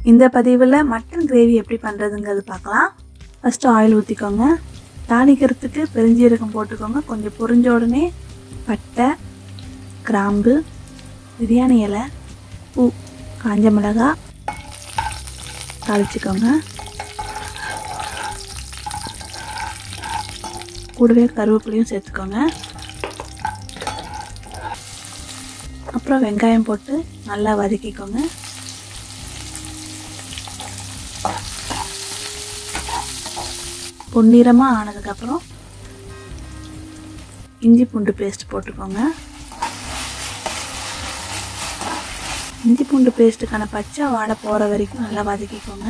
இந்த பதிவில் mutton gravy எப்படி பண்ணுறதுங்கிறது பார்க்கலாம் ஃபஸ்ட்டு ஆயில் ஊற்றிக்கோங்க தாளிக்கிறதுக்கு பெருஞ்சீரகம் போட்டுக்கோங்க கொஞ்சம் பொரிஞ்ச உடனே பட்டை கிராம்பு பிரியாணி இலை பூ காஞ்ச மிளகா தாளிச்சுக்கோங்க கூடவே கருவேப்பிலையும் சேர்த்துக்கோங்க அப்புறம் வெங்காயம் போட்டு நல்லா வதக்கிக்கோங்க பொன்னிறமாக ஆனதுக்கப்புறம் இஞ்சி பூண்டு பேஸ்ட் போட்டுக்கோங்க இஞ்சி பூண்டு பேஸ்ட்டுக்கான பச்சை வாடை போகிற வரைக்கும் நல்லா வதக்கிக்கோங்க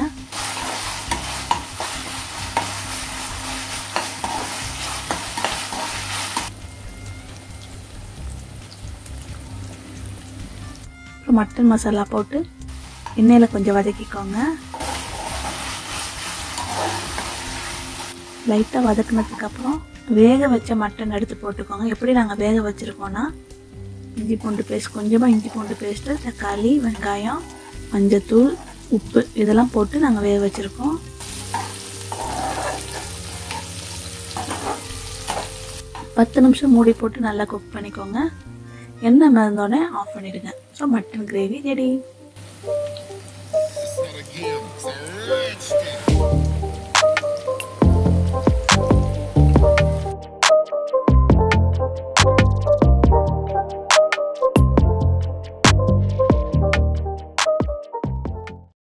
அப்புறம் மட்டன் மசாலா போட்டு எண்ணெயில் கொஞ்சம் வதக்கிக்கோங்க லைட்டாக வதக்குனதுக்கப்புறம் வேக வச்ச மட்டன் எடுத்து போட்டுக்கோங்க எப்படி நாங்கள் வேக வச்சுருக்கோன்னா இஞ்சி பூண்டு பேஸ்ட் கொஞ்சமாக இஞ்சி பூண்டு பேஸ்ட்டு தக்காளி வெங்காயம் மஞ்சத்தூள் உப்பு இதெல்லாம் போட்டு நாங்கள் வேக வச்சுருக்கோம் பத்து நிமிஷம் மூடி போட்டு நல்லா குக் பண்ணிக்கோங்க எண்ணெய் மறந்தோடனே ஆஃப் பண்ணிவிடுங்க ஸோ மட்டன் கிரேவி ரெடி